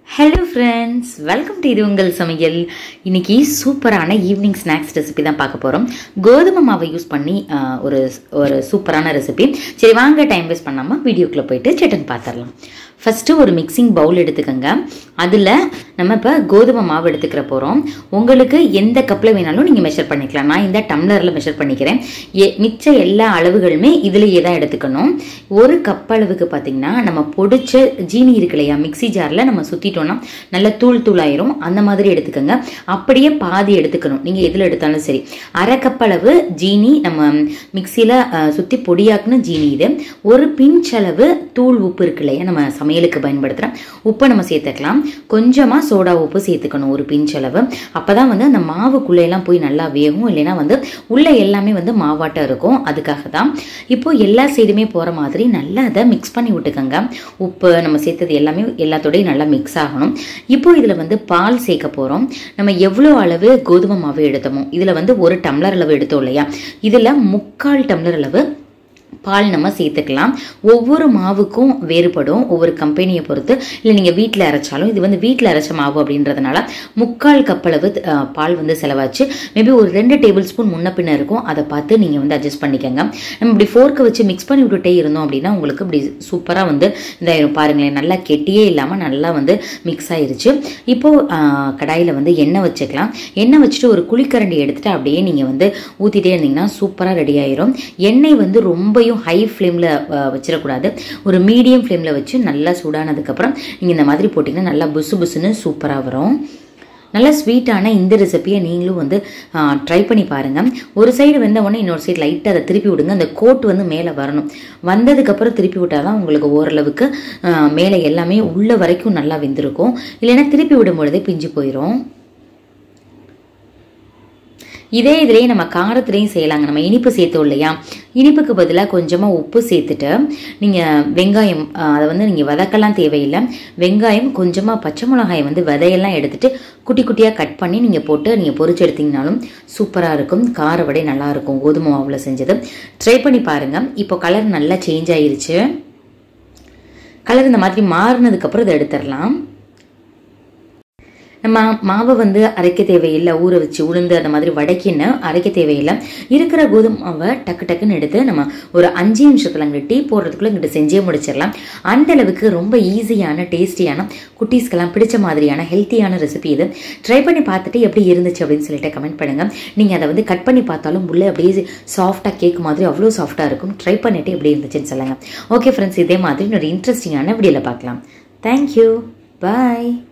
hello friends welcome to இது உங்கள் சமையல் இன்னைக்கு சூப்பரான ஈவினிங் ஸ்நாக்ஸ் ரெசிபி தான் பார்க்க போகிறோம் கோதுமை மாவை யூஸ் பண்ணி ஆஹ், ஒரு ஒரு சூப்பரான ரெசிபி சரி வாங்க டைம் வேஸ்ட் பண்ணாமல் வீடியோக்குள்ளே போயிட்டு சட்டன் பார்த்துடலாம் ஃபஸ்ட்டு ஒரு மிக்சிங் பவுல் எடுத்துக்கோங்க அதில் நம்ம இப்போ கோதுமை மாவு எடுத்துக்கிற போகிறோம் உங்களுக்கு எந்த கப்பில் வேணாலும் நீங்கள் மெஷர் பண்ணிக்கலாம் நான் இந்த டம்ளரில் மெஷர் பண்ணிக்கிறேன் எ மிச்ச எல்லா அளவுகளுமே இதுலேயே தான் எடுத்துக்கணும் ஒரு கப் அளவுக்கு பார்த்தீங்கன்னா நம்ம பொடிச்ச ஜீனி இருக்கு இல்லையா மிக்ஸி ஜாரில் நம்ம சுற்றிட்டோம்னா நல்ல தூள் தூளாயிரும் அந்த மாதிரி எடுத்துக்கோங்க அப்படியே பாதி எடுத்துக்கணும் நீங்கள் எதில் எடுத்தாலும் சரி அரை கப் அளவு ஜீனி நம்ம மிக்சியில் சுற்றி பொடியாக்குன ஜீனி இது ஒரு பிஞ்ச் அளவு தூள் உப்பு இருக்கு இல்லையா நம்ம சமையலுக்கு பயன்படுத்துகிறோம் உப்பை நம்ம சேர்த்துக்கலாம் கொஞ்சமாக சோடா உப்பு சேர்த்துக்கணும் ஒரு பிஞ்ச் அளவு அப்போ தான் வந்து அந்த மாவுக்குள்ளே எல்லாம் போய் நல்லா வேகும் இல்லைன்னா வந்து உள்ளே எல்லாமே வந்து மாவாட்டம் இருக்கும் அதுக்காக தான் இப்போ எல்லா சைடுமே போகிற மாதிரி நல்லா அதை மிக்ஸ் பண்ணி விட்டுக்கோங்க உப்பு நம்ம சேர்த்தது எல்லாமே எல்லாத்தோடையும் நல்லா மிக்ஸ் ஆகணும் இப்போ இதில் வந்து பால் சேர்க்க போகிறோம் நம்ம எவ்வளோ அளவு கோதுமை மாவு எடுத்தோமோ இதில் வந்து ஒரு டம்ளர் அளவு எடுத்தோம் இல்லையா இதில் முக்கால் டம்ளர் அளவு பால் நம்ம சேர்த்துக்கலாம் ஒவ்வொரு மாவுக்கும் வேறுபடும் ஒவ்வொரு கம்பெனியை பொறுத்து இல்லை நீங்கள் வீட்டில் அரைச்சாலும் இது வந்து வீட்டில் அரைச்ச மாவு அப்படின்றதுனால முக்கால் கப் அளவு அஹ், பால் வந்து செலவாச்சு மேபி ஒரு ரெண்டு டேபிள் ஸ்பூன் முன்ன பின்ன இருக்கும் அதை பார்த்து நீங்கள் வந்து அட்ஜஸ்ட் பண்ணிக்கோங்க நம்ம இப்படி ஃபோர்க்கை வச்சு மிக்ஸ் பண்ணி விட்டுட்டே இருந்தோம் அப்படின்னா உங்களுக்கு இப்படி சூப்பராக வந்து இதாயிரும் பாருங்களேன் நல்லா கெட்டியே இல்லாமல் நல்லா வந்து மிக்ஸ் ஆயிருச்சு இப்போது கடாயில் வந்து எண்ணெய் வச்சுக்கலாம் எண்ணெய் வச்சுட்டு ஒரு குழிக்கரண்டி எடுத்துட்டு அப்படியே நீங்கள் வந்து ஊற்றிட்டே இருந்தீங்கன்னா சூப்பராக ரெடி ஆயிரும் எண்ணெய் வந்து ரொம்பவும் ஹை ஃப்ளேமில் வச்சிடக்கூடாது ஒரு மீடியம் ஃப்ளேமில் வச்சு நல்லா சூடானதுக்கப்புறம் நீங்கள் இந்த மாதிரி போட்டிங்கன்னா நல்லா புசு புசுன்னு சூப்பராக வரும் நல்லா ஸ்வீட்டான இந்த ரெசிபியை நீங்களும் வந்து ட்ரை பண்ணி பாருங்கள் ஒரு சைடு வெந்த உடனே இன்னொரு சைடு லைட்டாக அதை திருப்பி விடுங்க அந்த கோட் வந்து மேலே வரணும் வந்ததுக்கப்புறம் திருப்பி விட்டால் தான் உங்களுக்கு ஓரளவுக்கு ஆ, மேலே எல்லாமே உள்ள வரைக்கும் நல்லா வெந்திருக்கும் இல்லைன்னா திருப்பி விடும் பொழுதே பிஞ்சு போயிடும் இதே இதுலேயே நம்ம காரத்துலேயும் செய்யலாங்க நம்ம இனிப்பு சேர்த்தோம் இல்லையா இனிப்புக்கு பதிலாக கொஞ்சமாக உப்பு சேர்த்துட்டு நீங்கள் வெங்காயம் ஆஹ், அதை வந்து நீங்கள் வதக்கலாம் தேவையில்லை வெங்காயம் கொஞ்சமாக பச்சை மிளகாயை வந்து விதையெல்லாம் எடுத்துட்டு குட்டி குட்டியாக கட் பண்ணி நீங்கள் போட்டு நீங்கள் பொரிச்சு எடுத்தீங்கனாலும் சூப்பராக இருக்கும் கார வடை நல்லா இருக்கும் கோதுமை மாவில் செஞ்சது ட்ரை பண்ணி பாருங்கள் இப்போ கலர் நல்லா சேஞ்ச் ஆயிருச்சு கலர் இந்த மாதிரி மாறினதுக்கப்புறம் இதை எடுத்துடலாம் நம்ம மாவை வந்து அரைக்க தேவையில்லை ஊற வச்சு உளுந்து அந்த மாதிரி வடைக்கின்னு அரைக்க தேவையில்லை இருக்கிற கோதுமை மாவை டக்கு டக்குன்னு எடுத்து நம்ம ஒரு அஞ்சு நிமிஷத்தில் அங்கே டீ போடுறதுக்குள்ள இங்கிட்ட செஞ்சே முடிச்சிடலாம் அந்த அளவுக்கு ரொம்ப ஈஸியான டேஸ்டியான குட்டீஸ்க்கெல்லாம் பிடிச்ச மாதிரியான ஹெல்த்தியான ரெசிபி இது ட்ரை பண்ணி பார்த்துட்டு எப்படி இருந்துச்சு அப்படின்னு சொல்லிட்டு கமெண்ட் பண்ணுங்க நீங்கள் அதை வந்து கட் பண்ணி பார்த்தாலும் உள்ளே அப்படியே சாஃப்டாக கேக் மாதிரி அவ்வளோ சாஃப்டாக இருக்கும் ட்ரை பண்ணிட்டு எப்படி இருந்துச்சுன்னு சொல்லுங்கள் ஓகே ஃப்ரெண்ட்ஸ் இதே மாதிரி இன்னொரு இன்ட்ரெஸ்டிங்கான வீடியோவில் பார்க்கலாம் தேங்க்யூ பாய்